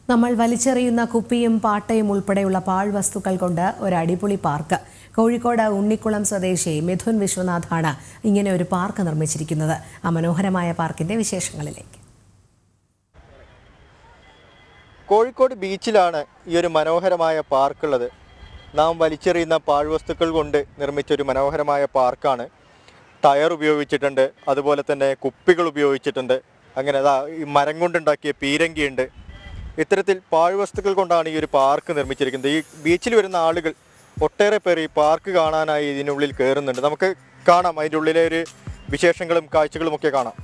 നമ്മൾ വലിച്ചെറിയുന്ന കുപ്പിയും പാട്ടയും ഉൾപ്പെടെയുള്ള പാഴ്വസ്തുക്കൾ കൊണ്ട് ഒരു അടിപൊളി പാർക്ക് കോഴിക്കോട് ഉണ്ണിക്കുളം സ്വദേശി മിഥുൻ വിശ്വനാഥാണ് ഇങ്ങനെ ഒരു പാർക്ക് നിർമ്മിച്ചിരിക്കുന്നത് ആ മനോഹരമായ പാർക്കിന്റെ വിശേഷങ്ങളിലേക്ക് കോഴിക്കോട് ബീച്ചിലാണ് ഈ ഒരു മനോഹരമായ പാർക്കുള്ളത് നാം വലിച്ചെറിയുന്ന പാഴ്വസ്തുക്കൾ കൊണ്ട് നിർമ്മിച്ച ഒരു മനോഹരമായ പാർക്കാണ് ടയർ ഉപയോഗിച്ചിട്ടുണ്ട് അതുപോലെ തന്നെ കുപ്പികൾ ഉപയോഗിച്ചിട്ടുണ്ട് അങ്ങനെ അതാ ഈ മരം കൊണ്ടുണ്ടാക്കിയ പീരങ്കിയുണ്ട് ഇത്തരത്തിൽ പാഴ്വസ്തുക്കൾ കൊണ്ടാണ് ഈ ഒരു പാർക്ക് നിർമ്മിച്ചിരിക്കുന്നത് ഈ ബീച്ചിൽ വരുന്ന ആളുകൾ ഒട്ടേറെ പേർ ഈ പാർക്ക് കാണാനായി ഇതിനുള്ളിൽ കയറുന്നുണ്ട് നമുക്ക് കാണാം അതിൻ്റെ ഉള്ളിലെ ഒരു വിശേഷങ്ങളും കാഴ്ചകളും ഒക്കെ കാണാം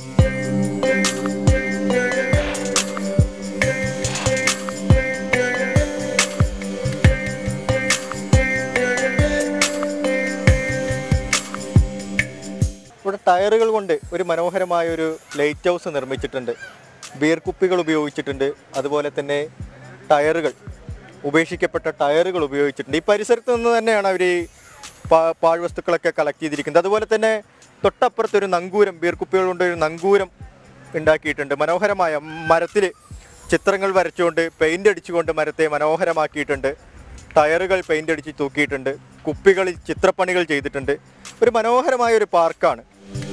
ഇവിടെ ടയറുകൾ കൊണ്ട് ഒരു മനോഹരമായ ഒരു ലൈറ്റ് ഹൗസ് നിർമ്മിച്ചിട്ടുണ്ട് ബിയർ കുപ്പികൾ ഉപയോഗിച്ചിട്ടുണ്ട് അതുപോലെ തന്നെ ടയറുകൾ ഉപേക്ഷിക്കപ്പെട്ട ടയറുകൾ ഉപയോഗിച്ചിട്ടുണ്ട് ഈ പരിസരത്ത് നിന്ന് തന്നെയാണ് അവർ ഈ പാ- പാഴ്വസ്തുക്കളൊക്കെ കളക്ട് ചെയ്തിരിക്കുന്നത് അതുപോലെ തന്നെ തൊട്ടപ്പുറത്ത് ഒരു നങ്കൂരം ബിയർ കുപ്പികൾ കൊണ്ട് ഒരു നങ്കൂരം ഉണ്ടാക്കിയിട്ടുണ്ട് മനോഹരമായ മരത്തിൽ ചിത്രങ്ങൾ വരച്ചുകൊണ്ട് പെയിൻ്റ് അടിച്ചുകൊണ്ട് മരത്തെ മനോഹരമാക്കിയിട്ടുണ്ട് ടയറുകൾ പെയിൻ്റ് അടിച്ച് തൂക്കിയിട്ടുണ്ട് കുപ്പികളിൽ ചിത്രപ്പണികൾ ചെയ്തിട്ടുണ്ട് ഒരു മനോഹരമായ ഒരു പാർക്കാണ്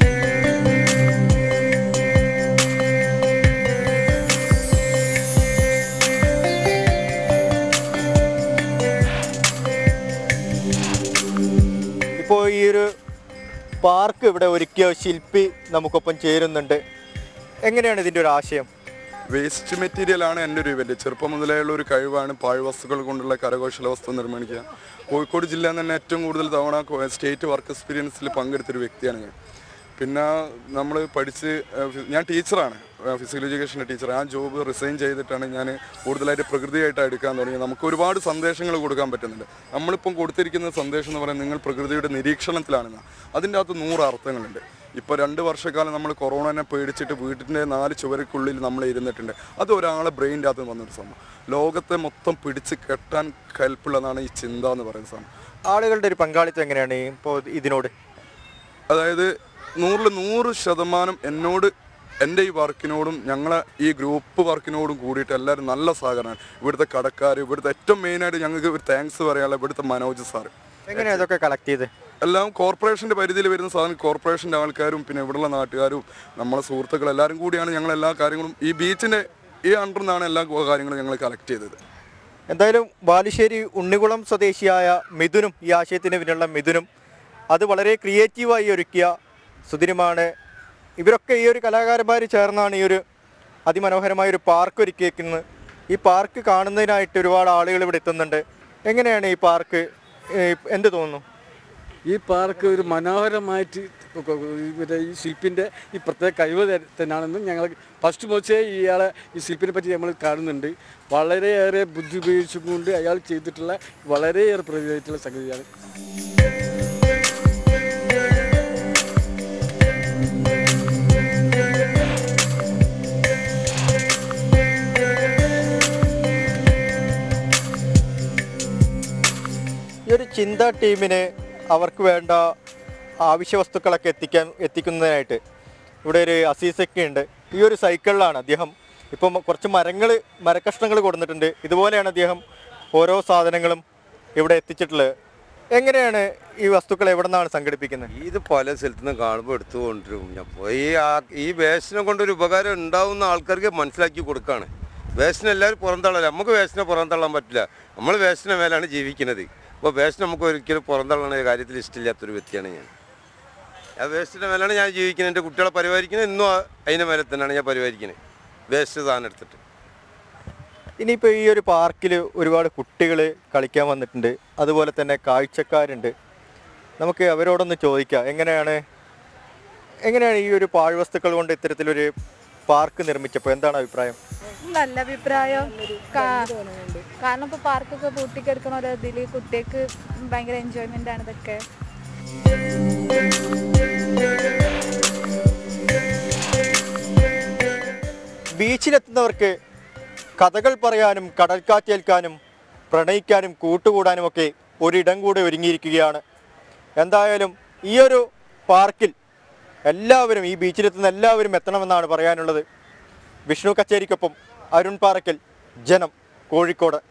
ഇപ്പോൾ ഈ ഒരു പാർക്ക് ഇവിടെ ഒരുക്കിയ ശില്പി നമുക്കൊപ്പം ചേരുന്നുണ്ട് എങ്ങനെയാണ് ഇതിൻ്റെ ഒരു ആശയം വേസ്റ്റ് മെറ്റീരിയൽ ആണ് എൻ്റെ ഒരു ഇവന്റ് ചെറുപ്പം മുതലേ ഉള്ള ഒരു കഴിവാണ് പാഴ്വസ്തുക്കൾ കൊണ്ടുള്ള കരകൗശല വസ്തു നിർമ്മിക്കുക കോഴിക്കോട് ജില്ലയിൽ തന്നെ ഏറ്റവും കൂടുതൽ തവണ കോ- സ്റ്റേറ്റ് വർക്ക് എക്സ്പീരിയൻസിൽ പങ്കെടുത്തൊരു വ്യക്തിയാണ് ഞാൻ പിന്നെ നമ്മൾ പഠിച്ച് ഏഹ്, ഫി- ഞാൻ ടീച്ചറാണ് ഫിസിക്കൽ എഡ്യൂക്കേഷൻ്റെ ടീച്ചർ ആ ജോബ് റിസൈൻ ചെയ്തിട്ടാണ് ഞാൻ കൂടുതലായിട്ട് പ്രകൃതിയായിട്ട് എടുക്കാൻ തുടങ്ങിയത് നമുക്ക് ഒരുപാട് സന്ദേശങ്ങൾ കൊടുക്കാൻ പറ്റുന്നുണ്ട് നമ്മളിപ്പം കൊടുത്തിരിക്കുന്ന സന്ദേശം എന്ന് പറയുന്നത് നിങ്ങൾ പ്രകൃതിയുടെ നിരീക്ഷണത്തിലാണെന്ന് അതിൻ്റെ അകത്ത് നൂറ് അർത്ഥങ്ങളുണ്ട് ഇപ്പോൾ രണ്ട് വർഷക്കാലം നമ്മൾ കൊറോണനെ പേടിച്ചിട്ട് വീട്ടിൻ്റെ നാല് ചുവരക്കുള്ളിൽ നമ്മൾ ഇരുന്നിട്ടുണ്ട് അത് ഒരാളെ ബ്രെയിൻ്റെ അകത്ത് വന്നൊരു സംഭവം ലോകത്തെ മൊത്തം പിടിച്ച് കെട്ടാൻ കൽപ്പുള്ളതാണ് ഈ ചിന്ത എന്ന് പറയുന്ന സംഭവം ആളുകളുടെ ഒരു പങ്കാളിത്തം എങ്ങനെയാണ് ഈ ഇപ്പോൾ ഇതിനോട് അതായത് നൂറിൽ നൂറ് ശതമാനം എന്നോട് എൻ്റെ ഈ വർക്കിനോടും ഞങ്ങളെ ഈ ഗ്രൂപ്പ് വർക്കിനോടും കൂടിയിട്ട് എല്ലാവരും നല്ല സഹകരണമാണ് ഇവിടുത്തെ കടക്കാർ ഇവിടുത്തെ ഏറ്റവും മെയിനായിട്ട് ഞങ്ങൾക്ക് ഒരു താങ്ക്സ് പറയാനുള്ള ഇവിടുത്തെ മനോജ് സാറ് എങ്ങനെയാണ് ഇതൊക്കെ കളക്ട് ചെയ്ത് എല്ലാം കോർപ്പറേഷൻ്റെ പരിധിയിൽ വരുന്ന സാധനം കോർപ്പറേഷൻ്റെ ആൾക്കാരും പിന്നെ ഇവിടെയുള്ള നാട്ടുകാരും നമ്മളെ സുഹൃത്തുക്കൾ എല്ലാവരും കൂടിയാണ് ഞങ്ങൾ എല്ലാ കാര്യങ്ങളും ഈ ബീച്ചിൻ്റെ ഈ അണ്ടറിൽ നിന്നാണ് എല്ലാ കാര്യങ്ങളും ഞങ്ങൾ കളക്ട് ചെയ്തത് എന്തായാലും ബാലുശ്ശേരി ഉണ്ണികുളം സ്വദേശിയായ മിഥുനും ഈ ആശയത്തിന് പിന്നിലുള്ള മിഥുനും അത് വളരെ ക്രിയേറ്റീവായി ഒരുക്കിയ സുദിനമാണ് ഇവരൊക്കെ ഈ ഒരു കലാകാരന്മാർ ചേർന്നാണ് ഈ ഒരു അതിമനോഹരമായ ഒരു പാർക്ക് ഒരുക്കിയേക്കുന്നത് ഈ പാർക്ക് കാണുന്നതിനായിട്ട് ഒരുപാട് ആളുകൾ ഇവിടെ എത്തുന്നുണ്ട് എങ്ങനെയാണ് ഈ പാർക്ക് ഏഹ്, എന്ത് തോന്നുന്നു ഈ പാർക്ക് ഒരു മനോഹരമായിട്ട് മറ്റേ ഈ ശില്പിൻ്റെ ഈ പ്രത്യേക കഴിവ് ത- തന്നെയാണെന്നും ഞങ്ങൾ ഫസ്റ്റ് മുതലേ ഇയാളെ ഈ ശില്പിനെ പറ്റി നമ്മൾ കാണുന്നുണ്ട് വളരെയേറെ ബുദ്ധി ഉപയോഗിച്ചുകൊണ്ട് അയാൾ ചെയ്തിട്ടുള്ള വളരെയേറെ പ്രതിയായിട്ടുള്ള സംഗതിയാണ് ഈ ഒരു ചിന്ത ടീമിന് അവർക്ക് വേണ്ട ആവശ്യ വസ്തുക്കളൊക്കെ എത്തിക്കാൻ എത്തിക്കുന്നതിനായിട്ട് ഇവിടെ ഒരു അസീസൊക്കെ ഉണ്ട് ഈ ഒരു സൈക്കിളിലാണ് അദ്ദേഹം ഇപ്പം കുറച്ച് മരങ്ങൾ മരക്കഷ്ണങ്ങൾ കൊടുത്തിട്ടുണ്ട് ഇതുപോലെയാണ് അദ്ദേഹം ഓരോ സാധനങ്ങളും ഇവിടെ എത്തിച്ചിട്ടുള്ളത് എങ്ങനെയാണ് ഈ വസ്തുക്കൾ എവിടെ നിന്നാണ് സംഘടിപ്പിക്കുന്നത് ഇത് പല സ്ഥലത്തു നിന്ന് കാണുമ്പോൾ എടുത്തു കൊണ്ടുവരും അപ്പോൾ ഈ ആ- ഈ വേസ്റ്റിനെ കൊണ്ടൊരു ഉപകാരം ഉണ്ടാവുന്ന ആൾക്കാർക്ക് മനസ്സിലാക്കി കൊടുക്കുകയാണ് വേസ്റ്റിനെ എല്ലാവരും പുറന്തള്ളല നമുക്ക് വേസ്റ്റിനെ പുറന്തള്ളാൻ പറ്റില്ല നമ്മൾ വേസ്റ്റിനെ മേലാണ് ജീവിക്കുന്നത് അപ്പോൾ വേസ്റ്റ് നമുക്ക് ഒരിക്കലും പുറന്തള്ളുന്ന കാര്യത്തിൽ ഇഷ്ടമില്ലാത്തൊരു വ്യക്തിയാണ് ഞാൻ ആ വേസ്റ്റിൻ്റെ മേലാണ് ഞാൻ ജീവിക്കുന്നത് എൻ്റെ കുട്ടികളെ പരിപാലിക്കുന്നത് ഇന്നും ആ- അതിൻ്റെ മേലെ തന്നെയാണ് ഞാൻ പരിപാലിക്കുന്നത് വേസ്റ്റ് സാധനം എടുത്തിട്ട് ഇനിയിപ്പോൾ ഈ ഒരു പാർക്കിൽ ഒരുപാട് കുട്ടികൾ കളിക്കാൻ വന്നിട്ടുണ്ട് അതുപോലെ തന്നെ കാഴ്ചക്കാരുണ്ട് നമുക്ക് അവരോടൊന്ന് ചോദിക്കാം എങ്ങനെയാണ് എങ്ങനെയാണ് ഈ ഒരു പാഴ്വസ്തുക്കൾ കൊണ്ട് ഇത്തരത്തിലൊരു പാർക്ക് നിർമ്മിച്ചപ്പോൾ എന്താണ് അഭിപ്രായം നല്ല അഭിപ്രായം കാ- കാരണം ഇപ്പൊ പാർക്കൊക്കെ പൂട്ടിക്കെടുക്കണ ഒരു ഇതില് കുട്ടികൾക്ക് ഭയങ്കര എൻജോയ്മെന്റ് ആണ് ഇതൊക്കെ ബീച്ചിലെത്തുന്നവർക്ക് കഥകൾ പറയാനും കടൽക്കാറ്റേൽക്കാനും പ്രണയിക്കാനും കൂട്ടുകൂടാനും ഒക്കെ ഒരിടം കൂടെ ഒരുങ്ങിയിരിക്കുകയാണ് എന്തായാലും ഈ ഒരു പാർക്കിൽ എല്ലാവരും ഈ ബീച്ചിലെത്തുന്ന എല്ലാവരും എത്തണമെന്നാണ് പറയാനുള്ളത് വിഷ്ണു കച്ചേരിക്കൊപ്പം അരുൺ പാറക്കൽ ജനം കോഴിക്കോട്